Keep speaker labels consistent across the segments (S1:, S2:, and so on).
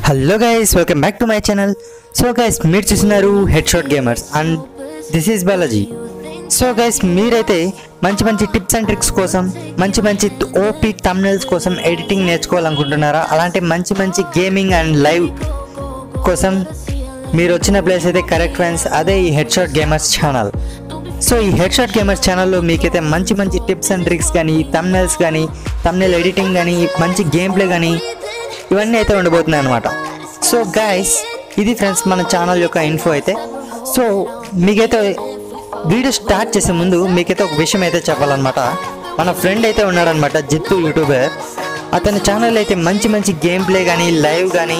S1: hello guys welcome back to my channel so guys మీరు చూస్తున్నారు headshot gamers and this is Balaji so guys మీరైతే మంచి మంచి tips and tricks కోసం మంచి మంచి ఓపీ తమ్నెల్స్ కోసం ఎడిటింగ్ నేర్చుకోవాలనుకుంటున్నారా అలాంటి మంచి మంచి గేమింగ్ అండ్ లైవ్ కోసం మీరు వచ్చిన ప్లేస్ అయితే కరెక్ట్ ఫ్రెండ్స్ అదే ఈ headshot gamers channel so ఈ హెడ్ షాట్ గేమర్స్ ఛానల్లో మీకైతే మంచి మంచి టిప్స్ అండ్ ట్రిక్స్ కానీ తమ్నెల్స్ కానీ తమ్నెల్ ఎడిటింగ్ కానీ మంచి గేమ్ ప్లే కానీ ఇవన్నీ అయితే ఉండబోతున్నాయి అనమాట సో గైస్ ఇది ఫ్రెండ్స్ మన ఛానల్ యొక్క ఇన్ఫో అయితే సో మీకైతే వీడియో స్టార్ట్ చేసే ముందు మీకైతే ఒక విషయం అయితే చెప్పాలన్నమాట మన ఫ్రెండ్ అయితే ఉన్నాడనమాట జిత్తు యూట్యూబర్ అతని ఛానల్ అయితే మంచి మంచి గేమ్ ప్లే కానీ లైవ్ కానీ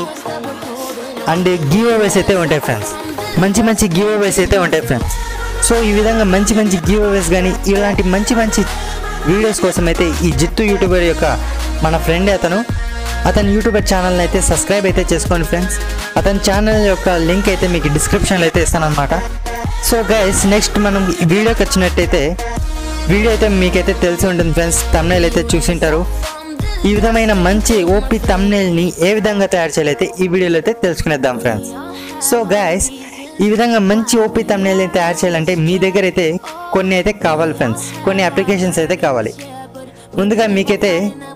S1: అండ్ గివ్ అవేస్ అయితే ఉంటాయి ఫ్రెండ్స్ మంచి మంచి గివ్ అవేస్ అయితే ఉంటాయి ఫ్రెండ్స్ సో ఈ విధంగా మంచి మంచి గివ్ అవేస్ కానీ ఇలాంటి మంచి మంచి వీడియోస్ కోసం అయితే ఈ జిత్తు యూట్యూబర్ యొక్క మన ఫ్రెండ్ అతను అతని యూట్యూబర్ ఛానల్ని అయితే సబ్స్క్రైబ్ అయితే చేసుకోండి ఫ్రెండ్స్ అతని ఛానల్ యొక్క లింక్ అయితే మీకు డిస్క్రిప్షన్లో అయితే ఇస్తాను అనమాట సో గైస్ నెక్స్ట్ మనం ఈ వీడియోకి వచ్చినట్టయితే వీడియో అయితే మీకైతే తెలిసి ఉంటుంది ఫ్రెండ్స్ తమిళ అయితే చూసింటారు ఈ విధమైన మంచి ఓపీ తమ్నేల్ని ఏ విధంగా తయారు చేయాలైతే ఈ వీడియోలో అయితే తెలుసుకునేద్దాం ఫ్రెండ్స్ సో గాయస్ ఈ విధంగా మంచి ఓపీ తమ్నేల్ని తయారు చేయాలంటే మీ దగ్గర అయితే కొన్ని అయితే కావాలి ఫ్రెండ్స్ కొన్ని అప్లికేషన్స్ అయితే కావాలి ముందుగా మీకైతే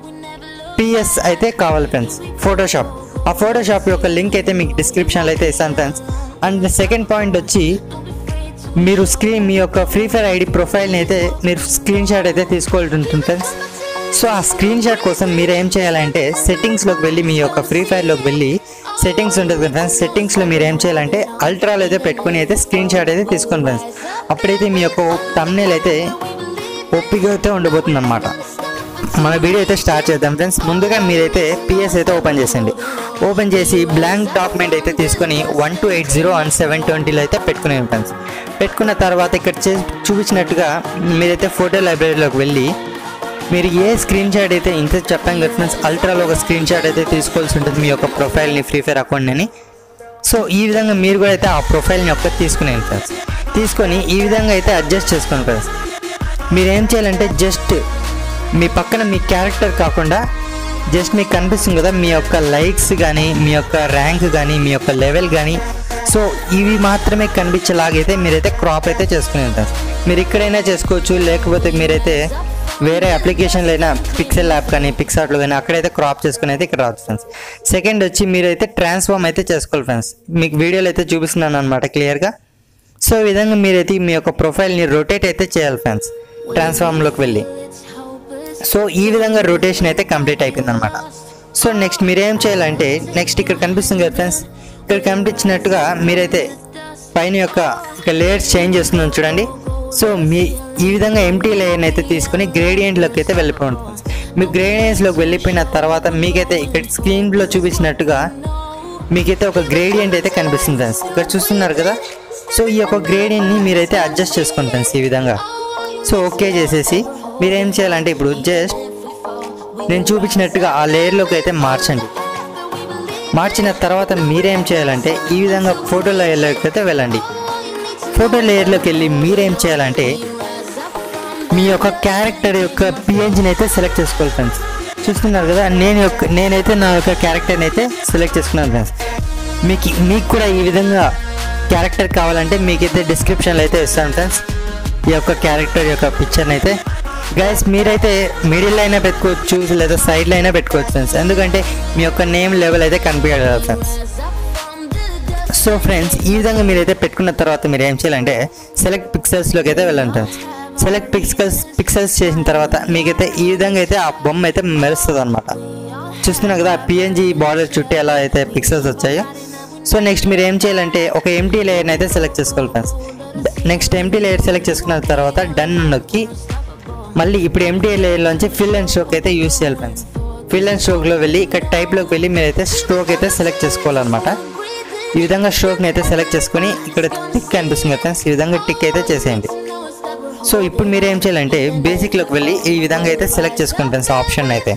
S1: పిఎస్ అయితే కావాలి ఫ్రెండ్స్ ఫోటోషాప్ ఆ ఫోటోషాప్ యొక్క లింక్ అయితే మీకు డిస్క్రిప్షన్లో అయితే ఇస్తాను ఫ్రెండ్స్ అండ్ సెకండ్ పాయింట్ వచ్చి మీరు స్క్రీన్ మీ యొక్క ఫ్రీ ఫైర్ ఐడి ప్రొఫైల్ని అయితే మీరు స్క్రీన్ షాట్ అయితే తీసుకోవాల్సి ఉంటుంది ఫ్రెండ్స్ సో ఆ స్క్రీన్ షాట్ కోసం మీరు ఏం చేయాలంటే సెట్టింగ్స్లోకి వెళ్ళి మీ యొక్క ఫ్రీ ఫైర్లోకి వెళ్ళి సెట్టింగ్స్ ఉంటుంది కదా ఫ్రెండ్స్ సెట్టింగ్స్లో మీరు ఏం చేయాలంటే అల్ట్రాలో అయితే పెట్టుకుని అయితే స్క్రీన్ షాట్ అయితే తీసుకోండి ఫ్రెండ్స్ అప్పుడైతే మీ యొక్క తమ్నేల్ అయితే ఒప్పిగా అయితే ఉండబోతుంది అనమాట మన వీడియో అయితే స్టార్ట్ చేద్దాం ఫ్రెండ్స్ ముందుగా మీరైతే పిఎస్ అయితే ఓపెన్ చేసండి ఓపెన్ చేసి బ్లాంక్ డాక్యుమెంట్ అయితే తీసుకొని one two eight zero and seven ట్వంటీలో అయితే పెట్టుకునే ఫ్రెండ్స్ పెట్టుకున్న తర్వాత ఇక్కడ చే- చూపించినట్టుగా మీరైతే ఫోటో లైబ్రరీలోకి వెళ్ళి మీరు ఏ స్క్రీన్ షాట్ అయితే ఇంత చెప్పాం కదా ఫ్రెండ్స్ అల్ట్రాలో ఒక స్క్రీన్ షాట్ అయితే తీసుకోవాల్సి ఉంటుంది మీ యొక్క ప్రొఫైల్ని ఫ్రీ ఫైర్ అకౌంట్ని సో ఈ విధంగా మీరు కూడా అయితే ఆ ప్రొఫైల్ని ఒక్క తీసుకునేది ఫ్రెండ్స్ తీసుకొని ఈ విధంగా అయితే అడ్జస్ట్ చేసుకోండి ఫ్రెండ్స్ మీరు ఏం చేయాలంటే జస్ట్ మీ పక్కన మీ క్యారెక్టర్ కాకుండా జస్ట్ మీకు కనిపిస్తుంది కదా మీ యొక్క లైక్స్ కానీ మీ యొక్క ర్యాంక్ కానీ మీ యొక్క లెవెల్ కానీ సో ఇవి మాత్రమే కనిపించేలాగైతే మీరైతే క్రాప్ అయితే చేసుకుని ఉంటారు మీరు ఇక్కడైనా చేసుకోవచ్చు లేకపోతే మీరైతే వేరే అప్లికేషన్లో అయినా పిక్సెల్ యాప్ కానీ పిక్సార్ట్లో కానీ అక్కడైతే క్రాప్ చేసుకుని అయితే ఇక్కడ రావచ్చు ఫ్రెండ్స్ సెకండ్ వచ్చి మీరైతే ట్రాన్స్ఫార్మ్ అయితే చేసుకోవాలి ఫ్రెండ్స్ మీకు వీడియోలో అయితే చూపిస్తున్నాను అనమాట క్లియర్గా సో ఈ విధంగా మీరైతే మీ యొక్క ప్రొఫైల్ని రొటేట్ అయితే చేయాలి ఫ్రెండ్స్ ట్రాన్స్ఫార్మ్లోకి వెళ్ళి సో ఈ విధంగా రొటేషన్ అయితే కంప్లీట్ అయిపోయింది అనమాట సో నెక్స్ట్ మీరేం చేయాలంటే నెక్స్ట్ ఇక్కడ కనిపిస్తుంది కదా ఫ్రెండ్స్ ఇక్కడ కనిపించినట్టుగా మీరైతే పైన యొక్క ఇక లేయర్స్ చేంజ్ చేస్తున్నాను చూడండి సో మీ ఈ విధంగా ఎంటీ లేయర్ని అయితే తీసుకొని గ్రేడియంట్లోకి అయితే వెళ్ళిపోండి ఫ్రెండ్స్ మీకు గ్రేడియంట్స్లోకి వెళ్ళిపోయిన తర్వాత మీకైతే ఇక్కడ స్క్రీన్లో చూపించినట్టుగా మీకైతే ఒక గ్రేడియంట్ అయితే కనిపిస్తుంది ఫ్రెండ్స్ ఇక్కడ చూస్తున్నారు కదా సో ఈ యొక్క గ్రేడియంట్ని మీరైతే అడ్జస్ట్ చేసుకోండి ఫ్రెండ్స్ ఈ విధంగా సో ఓకే చేసేసి మీరు ఏం చేయాలంటే ఇప్పుడు జస్ట్ నేను చూపించినట్టుగా ఆ లేయర్లోకి అయితే మార్చండి మార్చిన తర్వాత మీరేం చేయాలంటే ఈ విధంగా ఫోటో లేయర్లోకి అయితే వెళ్ళండి ఫోటో లేయర్లోకి వెళ్ళి మీరేం చేయాలంటే మీ యొక్క క్యారెక్టర్ యొక్క పిఎన్జిని అయితే సెలెక్ట్ చేసుకోవాలి ఫ్రెండ్స్ చూస్తున్నారు కదా నేను యొక్క నేనైతే నా యొక్క క్యారెక్టర్ని అయితే సెలెక్ట్ చేసుకున్నాను ఫ్రెండ్స్ మీకు మీకు కూడా ఈ విధంగా క్యారెక్టర్ కావాలంటే మీకైతే డిస్క్రిప్షన్లో అయితే ఇస్తాను ఫ్రెండ్స్ ఈ యొక్క క్యారెక్టర్ యొక్క పిక్చర్ని అయితే గైస్ మీరైతే మిడిల్ అయినా పెట్టుకోవచ్చు లేదా సైడ్లో అయినా పెట్టుకోవచ్చు ఫ్రెండ్స్ ఎందుకంటే మీ యొక్క నేమ్ లెవెల్ అయితే కనిపించాలి కదా ఫ్రెండ్స్ సో ఫ్రెండ్స్ ఈ విధంగా మీరైతే పెట్టుకున్న తర్వాత మీరు ఏం చేయాలంటే సెలెక్ట్ పిక్సెల్స్లోకి అయితే వెళ్ళండి ఫ్రెండ్స్ సెలెక్ట్ పిక్సెల్స్ పిక్సెల్స్ చేసిన తర్వాత మీకైతే ఈ విధంగా అయితే ఆ బొమ్మ అయితే మెరుస్తుంది అనమాట చూస్తున్నారు కదా పిఎన్జి బార్డర్ చుట్టూ ఎలా అయితే పిక్సెల్స్ వచ్చాయో సో నెక్స్ట్ మీరు ఏం చేయాలంటే ఒక ఎంటీ లేయర్ని అయితే సెలెక్ట్ చేసుకోవాలి friends next empty layer select చేసుకున్న తర్వాత డన్ నొక్కి మళ్ళీ ఇప్పుడు ఎంటీ లేయర్లోంచి ఫిల్ అండ్ స్ట్రోక్ అయితే యూస్ చేయాలి ఫ్రెండ్స్ ఫిల్ అండ్ స్ట్రోక్లో వెళ్ళి ఇక్కడ టైప్లోకి వెళ్ళి మీరైతే స్ట్రోక్ అయితే సెలెక్ట్ చేసుకోవాలన్నమాట ఈ విధంగా స్ట్రోక్ని అయితే సెలెక్ట్ చేసుకొని ఇక్కడ టిక్ కనిపిస్తుంది కదా ఫ్రెండ్స్ ఈ విధంగా టిక్ అయితే చేసేయండి సో ఇప్పుడు మీరు ఏం చేయాలంటే బేసిక్లోకి వెళ్ళి ఈ విధంగా అయితే సెలెక్ట్ చేసుకోండి ఫ్రెండ్స్ ఆప్షన్ అయితే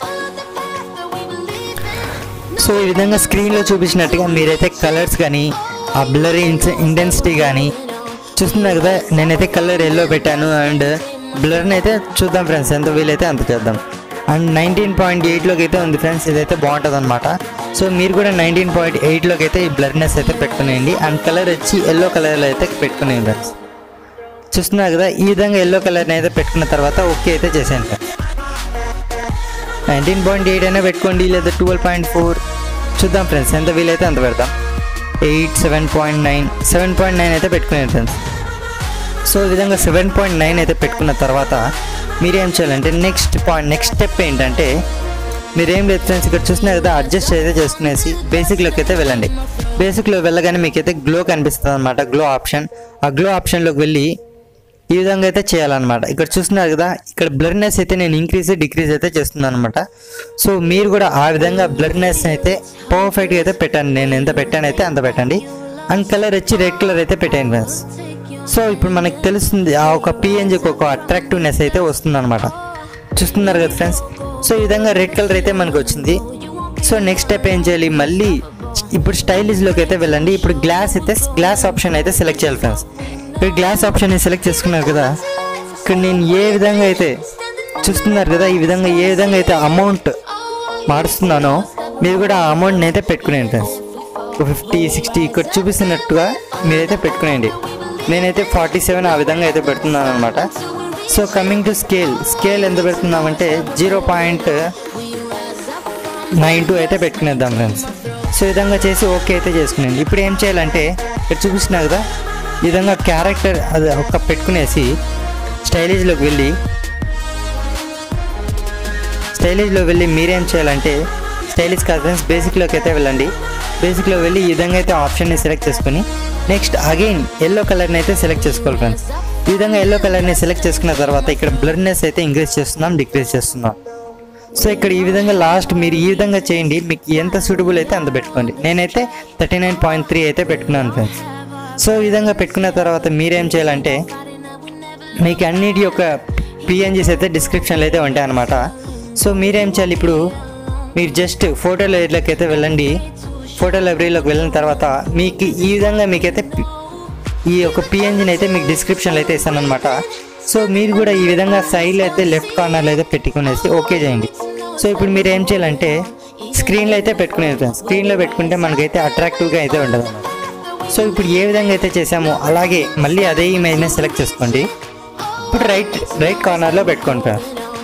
S1: సో ఈ విధంగా స్క్రీన్లో చూపించినట్టుగా మీరైతే కలర్స్ కానీ ఆ బ్లరీ ఇంటెన్సిటీ కానీ చూస్తున్నారు కదా నేనైతే కలర్ ఎల్లో పెట్టాను అండ్ బ్లర్ని అయితే చూద్దాం ఫ్రెండ్స్ ఎంత వీలైతే అంత చేద్దాం అండ్ నైన్టీన్ పాయింట్ ఎయిట్లోకి అయితే ఉంది ఫ్రెండ్స్ ఇదైతే బాగుంటుంది అనమాట సో మీరు కూడా నైన్టీన్ పాయింట్ ఎయిట్లోకి అయితే ఈ బ్లర్నెస్ అయితే పెట్టుకునేయండి అండ్ కలర్ వచ్చి ఎల్లో కలర్లో అయితే పెట్టుకునేయండి ఫ్రెండ్స్ చూస్తున్నారు కదా ఈ విధంగా ఎల్లో కలర్ని అయితే పెట్టుకున్న తర్వాత ఓకే అయితే చేసాను ఫ్రెండ్స్ నైన్టీన్ పాయింట్ ఎయిట్ అయినా పెట్టుకోండి లేదా ట్వెల్వ్ పాయింట్ ఫోర్ చూద్దాం ఫ్రెండ్స్ ఎంత వీలైతే అంత పెడదాం eight seven point nine seven point nine అయితే పెట్టుకునేది ఫ్రెండ్స్ సో ఈ విధంగా సెవెన్ పాయింట్ నైన్ అయితే పెట్టుకున్న తర్వాత మీరేం చేయాలంటే నెక్స్ట్ పాయింట్ నెక్స్ట్ స్టెప్ ఏంటంటే మీరేం లేదు ఫ్రెండ్స్ ఇక్కడ చూసినా కదా అడ్జస్ట్ అయితే చేసుకునేసి బేసిక్లోకి అయితే వెళ్ళండి బేసిక్లో వెళ్ళగానే మీకైతే గ్లో కనిపిస్తుంది అనమాట గ్లో ఆప్షన్ ఆ గ్లో ఆప్షన్లోకి వెళ్ళి ఈ విధంగా అయితే చేయాలన్నమాట ఇక్కడ చూస్తున్నారు కదా ఇక్కడ బ్లర్నెస్ అయితే నేను ఇంక్రీజ్ డిక్రీజ్ అయితే చేస్తున్నాను అనమాట సో మీరు కూడా ఆ విధంగా బ్లర్నెస్ అయితే పర్ఫెక్ట్గా అయితే పెట్టండి నేను ఎంత పెట్టానైతే అంత పెట్టండి అండ్ కలర్ వచ్చి రెడ్ కలర్ అయితే పెట్టాను ఫ్రెండ్స్ సో ఇప్పుడు మనకి తెలుస్తుంది ఆ ఒక పిఎన్జికి ఒక అట్రాక్టివ్నెస్ అయితే వస్తుంది అనమాట చూస్తున్నారు కదా ఫ్రెండ్స్ సో ఈ విధంగా రెడ్ కలర్ అయితే మనకు వచ్చింది సో నెక్స్ట్ స్టెప్ ఏం చేయాలి మళ్ళీ ఇప్పుడు స్టైలిష్లోకి అయితే వెళ్ళండి ఇప్పుడు గ్లాస్ అయితే గ్లాస్ ఆప్షన్ అయితే సెలెక్ట్ చేయాలి ఫ్రెండ్స్ ఇక్కడ గ్లాస్ ఆప్షన్ సెలెక్ట్ చేసుకున్నారు కదా ఇక్కడ నేను ఏ విధంగా అయితే చూస్తున్నారు కదా ఈ విధంగా ఏ విధంగా అయితే అమౌంట్ మారుస్తున్నానో మీరు కూడా ఆ అమౌంట్ని అయితే పెట్టుకునేయండి ఫ్రెండ్స్ ఫిఫ్టీ సిక్స్టీ ఇక్కడ చూపిస్తున్నట్టుగా మీరైతే పెట్టుకునేయండి నేనైతే ఫార్టీ సెవెన్ ఆ విధంగా అయితే పెడుతున్నాను అనమాట so coming to scale scale ఎంత పెడుతున్నామంటే జీరో పాయింట్ నైన్ టూ అయితే పెట్టుకునేద్దాం ఫ్రెండ్స్ సో ఈ విధంగా చేసి ఓకే అయితే చేసుకునేది ఇప్పుడు ఏం చేయాలంటే ఇక్కడ చూపిస్తున్నా కదా ఈ విధంగా క్యారెక్టర్ అది ఒక పెట్టుకునేసి స్టైలిష్లోకి వెళ్ళి స్టైలిష్లో వెళ్ళి మీరేం చేయాలంటే స్టైలిష్ కాదు ఫ్రెండ్స్ బేసిక్లోకి అయితే వెళ్ళండి బేసిక్లో వెళ్ళి ఈ విధంగా అయితే ఆప్షన్ని సెలెక్ట్ చేసుకొని నెక్స్ట్ అగైన్ ఎల్లో కలర్ని అయితే సెలెక్ట్ చేసుకోవాలి ఫ్రెండ్స్ ఈ విధంగా ఎల్లో కలర్ని సెలెక్ట్ చేసుకున్న తర్వాత ఇక్కడ బ్లర్నెస్ అయితే ఇంక్రీజ్ చేస్తున్నాం డిక్రీజ్ చేస్తున్నాం సో ఇక్కడ ఈ విధంగా లాస్ట్ మీరు ఈ విధంగా చేయండి మీకు ఎంత సూటబుల్ అయితే అంత పెట్టుకోండి నేనైతే థర్టీ నైన్ పాయింట్ త్రీ అయితే పెట్టుకున్నాను ఫ్రెండ్స్ సో ఈ విధంగా పెట్టుకున్న తర్వాత మీరేం చేయాలంటే మీకు అన్నిటి యొక్క పిఎన్జీస్ అయితే డిస్క్రిప్షన్లో అయితే ఉంటాయి అన్నమాట సో మీరేం చేయాలి ఇప్పుడు మీరు జస్ట్ ఫోటో లైబ్రరీలోకి అయితే వెళ్ళండి ఫోటో లైబ్రరీలోకి వెళ్ళిన తర్వాత మీకు ఈ విధంగా మీకైతే పి- ఈ యొక్క పిఎన్జిని అయితే మీకు డిస్క్రిప్షన్లో అయితే ఇస్తాను అనమాట సో మీరు కూడా ఈ విధంగా సైడ్లో అయితే లెఫ్ట్ కార్నర్లో అయితే పెట్టుకునేసి ఓకే చేయండి సో ఇప్పుడు మీరు ఏం చేయాలంటే స్క్రీన్లో అయితే పెట్టుకునేది ఫ్రెండ్స్ స్క్రీన్లో పెట్టుకుంటే మనకైతే అట్రాక్టివ్గా అయితే ఉండదు అన్నమాట సో ఇప్పుడు ఏ విధంగా అయితే చేసామో అలాగే మళ్ళీ అదే ఇమేజ్ని సెలెక్ట్ చేసుకోండి ఇప్పుడు రైట్ రైట్ కార్నర్లో పెట్టుకోండి ఫ్రెండ్స్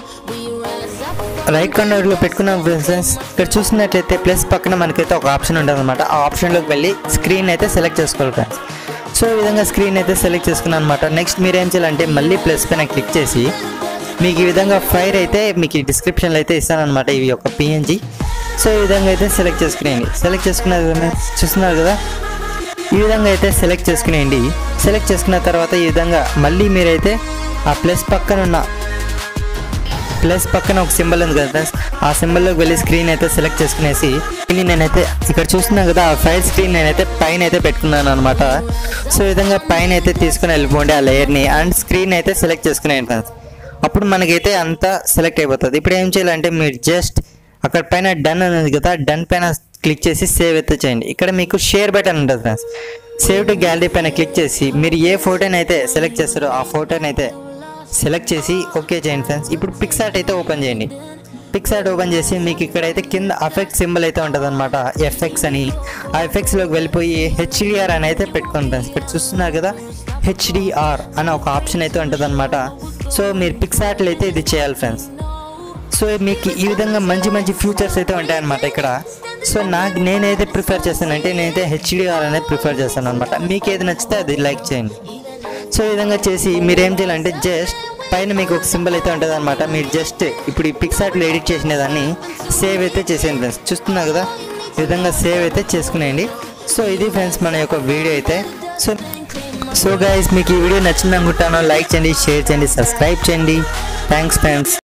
S1: రైట్ కార్నర్లో పెట్టుకున్న ఫ్రెండ్స్ ఇక్కడ చూసినట్లయితే ప్లస్ పక్కన మనకైతే ఒక ఆప్షన్ ఉంటుంది అనమాట ఆ ఆప్షన్లోకి వెళ్ళి స్క్రీన్ అయితే సెలెక్ట్ చేసుకోవాలి ఫ్రెండ్స్ సో ఈ విధంగా స్క్రీన్ అయితే సెలెక్ట్ చేసుకున్నాను అనమాట నెక్స్ట్ మీరు ఏం చేయాలంటే మళ్ళీ ప్లస్ పైన క్లిక్ చేసి మీకు ఈ విధంగా ఫైర్ అయితే మీకు డిస్క్రిప్షన్లో అయితే ఇస్తానమాట ఇవి ఒక పిఎన్జీ సో ఈ విధంగా అయితే సెలెక్ట్ చేసుకునేయండి సెలెక్ట్ చేసుకున్నది చూస్తున్నారు కదా ఈ విధంగా అయితే సెలెక్ట్ చేసుకునేయండి సెలెక్ట్ చేసుకున్న తర్వాత ఈ విధంగా మళ్ళీ మీరైతే ఆ ప్లస్ పక్కన ఉన్న ప్లస్ పక్కన ఒక సింబల్ ఉంది కదా ఫ్రెండ్స్ ఆ సింబల్లోకి వెళ్ళి స్క్రీన్ అయితే సెలెక్ట్ చేసుకునేసి ఇది నేనైతే ఇక్కడ చూస్తున్నాను కదా ఆ ఫైర్ స్క్రీన్ నేనైతే పైన అయితే పెట్టుకున్నాను అనమాట సో ఈ విధంగా పైన అయితే తీసుకుని వెళ్ళిపోండి ఆ లేయర్ని అండ్ స్క్రీన్ అయితే సెలెక్ట్ చేసుకునేయండి ఫ్రెండ్స్ అప్పుడు మనకైతే అంతా సెలెక్ట్ అయిపోతుంది ఇప్పుడు ఏం చేయాలంటే మీరు జస్ట్ అక్కడ పైన డన్ అనేది కదా డన్ పైన క్లిక్ చేసి సేవ్ అయితే చేయండి ఇక్కడ మీకు షేర్ బటన్ ఉంటుంది ఫ్రెండ్స్ సేవ్ టు గ్యాలరీ పైన క్లిక్ చేసి మీరు ఏ ఫోటోని అయితే సెలెక్ట్ చేస్తారో ఆ ఫోటోని అయితే సెలెక్ట్ చేసి ఓకే చేయండి ఫ్రెండ్స్ ఇప్పుడు పిక్సార్ట్ అయితే ఓపెన్ చేయండి పిక్సార్ట్ ఓపెన్ చేసి మీకు ఇక్కడైతే కింద అఫెక్ట్ సింబల్ అయితే ఉంటుంది అనమాట ఎఫెక్ట్స్ అని ఆ ఎఫెక్ట్స్లోకి వెళ్ళిపోయి హెచ్డిఆర్ అని అయితే పెట్టుకోండి ఫ్రెండ్స్ ఇక్కడ చూస్తున్నారు కదా హెచ్డిఆర్ అని ఒక ఆప్షన్ అయితే ఉంటుంది అనమాట సో మీరు పిక్సార్ట్లో అయితే ఇది చేయాలి ఫ్రెండ్స్ సో మీకు ఈ విధంగా మంచి మంచి ఫ్యూచర్స్ అయితే ఉంటాయన్నమాట ఇక్కడ సో నాకు నేనైతే ప్రిఫర్ చేస్తానంటే నేనైతే హెచ్డిఆర్ అనేది ప్రిఫర్ చేస్తాను అనమాట మీకు ఏది నచ్చితే అది లైక్ చేయండి సో ఈ విధంగా చేసి మీరు ఏం చేయాలంటే జస్ట్ పైన మీకు ఒక సింబల్ అయితే ఉంటుంది అనమాట మీరు జస్ట్ ఇప్పుడు ఈ పిక్సార్ట్లో ఎడిట్ చేసిన దాన్ని సేవ్ అయితే చేసేయండి ఫ్రెండ్స్ చూస్తున్నారు కదా ఈ విధంగా సేవ్ అయితే చేసుకునేయండి సో ఇది ఫ్రెండ్స్ మన యొక్క వీడియో అయితే సో సో గైస్ మీకు ఈ వీడియో నచ్చింది అనుకుంటాను లైక్ చేయండి షేర్ చేయండి సబ్స్క్రైబ్ చేయండి థ్యాంక్స్ ఫ్రెండ్స్